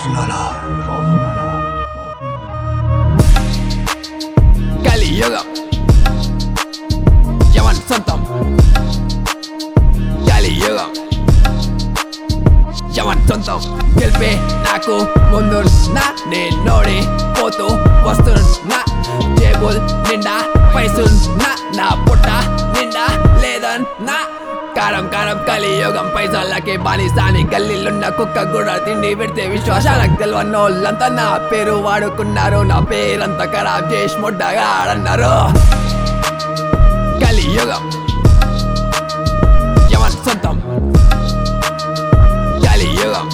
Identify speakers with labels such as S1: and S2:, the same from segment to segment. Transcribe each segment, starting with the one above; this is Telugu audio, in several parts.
S1: కలియుగం యవన్ సొంతం కలియుగం యవన్ సొంతం గెలిపే నాకు ముందున్నా నేనోడి పోతూ వస్తున్నా జేబుల్ నిండా పైసున్నా నా పుట్ట నిండా లేదన్నా కారం కారం కలియుగం పైసలకి బానిసాని గల్లీలున్న కుక్క కూడా తిండి పెడితే విశ్వాసాలకు తెలియనోళ్ళంతా నా పేరు వాడుకున్నారు నా పేరంతా ఖరాబ్ చేసి ముడ్డగా ఆడన్నారు కలియుగం యవన్ సొంతం కలియుగం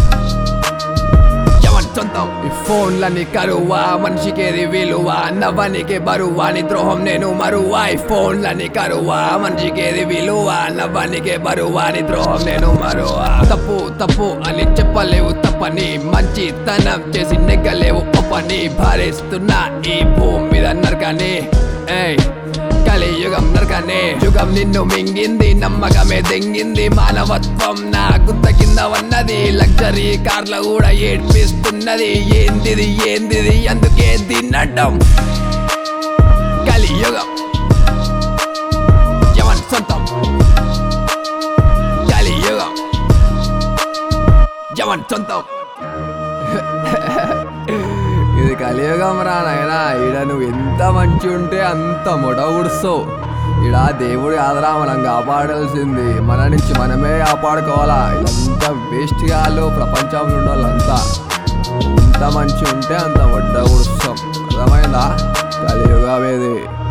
S1: యవన్ సొంతం ఈ ఫోన్లని కరువా మనిషికి విలువ నవ్వనికి బరువా నీ ద్రోహం నేను మరువా ఈ ఫోన్లని కరువా మనిషికి విలువ నవ్వనికి బరువా నీ ద్రోహం నేను మరువా తప్పు తప్పు అని చెప్పలేవు తప్పని మంచితనం చేసి నెగ్గలేవు ఒప్పని భరిస్తున్నా ఈ భూమి మీద నరకని ఏయ్ కలియుగం నరకనే యుగం నిన్ను మింగింది నమ్మకమే దెంగింది మానవత్వం నా గుత్త కింద ఉన్నది లగ్జరీ కార్ల కూడా ఏడ్పిస్తున్నది ఏందిది ఏందిది అందుకే తిన్నటం కలియుగం యవన్ సొంతం కలియుగం యవన్ సొంతం ఇది కలియుగం రా నాయనా ఈడ నువ్వు ఎంత మంచి ఉంటే అంత మొడ ఉడుస్తావు ఈడ దేవుడు ఆదరా మనం కాపాడాల్సింది మన నుంచి మనమే కాపాడుకోవాలా ఇదంతా వేస్ట్ గాళ్ళు ప్రపంచంలో ఉన్న వాళ్ళంతా ఎంత మంచి ఉంటే అంత మొడ్డ ఉడుస్తాం అర్థమైందా కలియుగం ఇది